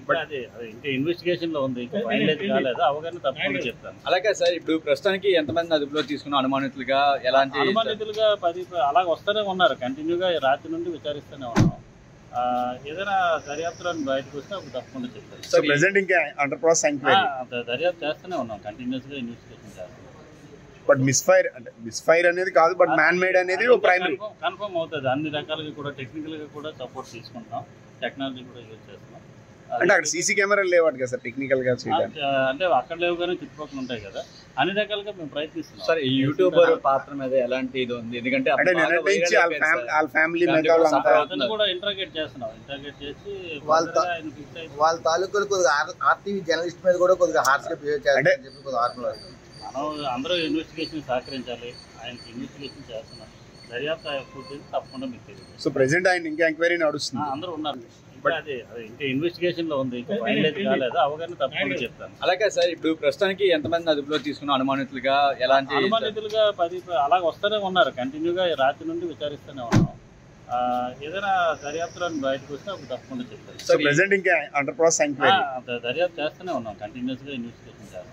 ఇంకా అది అది ఇంకా ఇన్వెస్టిగేషన్ లో ఉంది ఇంకా ఫైనలైజ్ కాలేదు అవగాహన తప్పకుండా చెప్తాను అలాగే సార్ ఇప్పుడు ప్రస్తుతానికి ఎంతమంది అదుపులో తీసుకున్న అనుమానితులుగా ఎలాంటి అనుమానితులుగా పది అలాగ వస్తూనే ఉన్నారు కంటిన్యూగా రాత్రి నుండి విచారిస్తూనే ఉన్నాం ఆ, ఏదైనా దర్యాప్తులో బయటకు వస్తే అప్పుడు తప్పకుండా చెప్తాను సో ప్రెసెంట్ ఇంకా అండర్ ప్రాసెస్ ఆ, ఎంక్వైరీ ద- దర్యాప్తు చేస్తూనే ఉన్నాం కంటిన్యూస్ గా ఇన్వెస్టిగేషన్ చేస్తాం బట్ మిస్ఫైర్ అంటే మిస్ఫైర్ అనేది కాదు బట్ మ్యాన్ మేడ్ అనేది ప్రైమరీ కన్ఫర్మ్ అవుతుంది అన్ని రకాలుగా కూడా టెక్నికల్ గా కూడా సపోర్ట్ తీసుకుంటాం టెక్నాలజీ కూడా యూజ్ చేస్తున్నాం అంటే అక్కడ సీసీ కెమెరాలు లేవాడు కదా సార్ టెక్నికల్ గా చేయడానికి ఆ, అంటే అక్కడ లేవు కానీ చుట్టుపక్కల ఉంటాయి కదా అన్ని రకాలుగా మేము ప్రయత్నిస్తున్నాం సార్ ఈ యూట్యూబర్ పాత్ర మీద ఎలాంటి ఇది ఉంది ఎందుకంటే అంటే బాగా నిన్నటి నుంచి viral వాళ్ళ అయిపోయింది ఫ్యామిలీ సార్. వాళ్ళ ఫ్యామిలీ Family మిగతా కూడా వాళ్ళంతా suffer అతను కూడా ఇంటర్గేట్ చేస్తున్నాం ఇంటర్గేట్ చేసి వాళ్ళ further గా ఆయన fix అయితే వాళ్ళ తాలూకులు కొద్దిగా ఆర్టీవీ జర్నలిస్ట్ మీద కూడా కొద్దిగా హార్ష్ గా బిహేవ్ చేస్తారని చెప్పి కొద్దిగా ఆత్మలు మనం అందరూ ఇన్వెస్టిగేషన్ సహకరించాలి ఆయనకి ఇన్వెస్టిగేషన్ చేస్తున్నాం దర్యాప్తు పూర్తి చేసి తప్పకుండా మీకు తెలియదు సో ప్రెసెంట్ ఆయన ఇంకా ఎంక్వైరీ నడుస్తుంది అందరూ ఉన్నారు ఇంకా అది అది ఇంకా ఇన్వెస్టిగేషన్ లో ఉంది ఇంకా ఫైనలైజ్ కాలేదు అవగాహన తప్పకుండా చెప్తాను అలాగే సార్ ఇప్పుడు ప్రస్తుతానికి ఎంతమంది అదుపులో తీసుకున్న అనుమానితులుగా ఎలాంటి అనుమానితులుగా పది అలాగ వస్తూనే ఉన్నారు కంటిన్యూగా రాత్రి నుండి విచారిస్తూనే ఉన్నాం ఆ, ఏదైనా దర్యాప్తులో బయటకు వస్తే అప్పుడు తప్పకుండా చెప్తాను సో ప్రెసెంట్ ఇంకా అండర్ ప్రాసెస్ ఆ, ఎంక్వైరీ ద- దర్యాప్తు చేస్తూనే ఉన్నాం కంటిన్యూస్ గా ఇన్వెస్టిగేషన్ చేస్తాం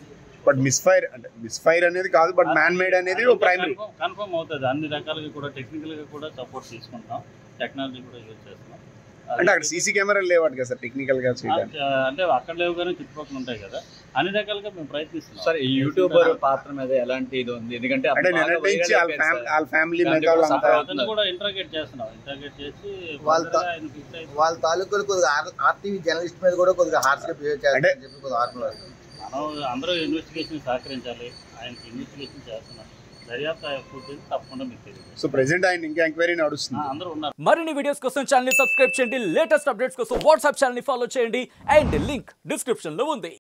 బట్ మిస్ఫైర్ అంటే మిస్ఫైర్ అనేది కాదు బట్ మ్యాన్ మేడ్ అనేది ప్రైమరీ కన్ఫర్మ్ అవుతుంది అన్ని రకాలుగా కూడా టెక్నికల్ గా కూడా సపోర్ట్ తీసుకుంటాం టెక్నాలజీ కూడా యూజ్ చేస్తున్నాం అంటే అక్కడ సీసీ కెమెరాలు లేవాడు కదా సార్ టెక్నికల్ గా చేయడానికి ఆ, అంటే అక్కడ లేవు కానీ చుట్టుపక్కల ఉంటాయి కదా అన్ని రకాలుగా మేము ప్రయత్నిస్తున్నాం సార్ ఈ యూట్యూబర్ పాత్ర మీద ఎలాంటి ఇది ఉంది ఎందుకంటే అంటే బాగా నిన్నటి నుంచి viral వాళ్ళ అయిపోయింది ఫ్యామిలీ సార్. వాళ్ళ ఫ్యామిలీ Family మిగతా కూడా వాళ్ళంతా suffer అతను కూడా ఇంటర్గేట్ చేస్తున్నాం ఇంటర్గేట్ చేసి వాళ్ళ further గా ఆయన fix అయితే వాళ్ళ తాలూకులు కొద్దిగా ఆర్టీవీ జర్నలిస్ట్ మీద కూడా కొద్దిగా హార్ష్ గా బిహేవ్ చేస్తారని చెప్పి కొద్దిగా ఆత్మలు మనం అందరూ ఇన్వెస్టిగేషన్ సహకరించాలి ఆయనకి ఇన్వెస్టిగేషన్ చేస్తున్నాం దర్యాప్తు పూర్తి చేసి తప్పకుండా మీకు తెలియదు సో ప్రెసెంట్ ఆయన ఇంకా ఎంక్వైరీ నడుస్తుంది అందరూ ఉన్నారు మరిన్ని వీడియోస్ కోసం ఛానల్ సబ్స్క్రైబ్ చేయండి లేటెస్ట్ అప్డేట్స్ కోసం వాట్సాప్ ఛానల్ ఫాలో చేయండి అండ్ లింక్ డిస్క్రిప్షన్ లో ఉంది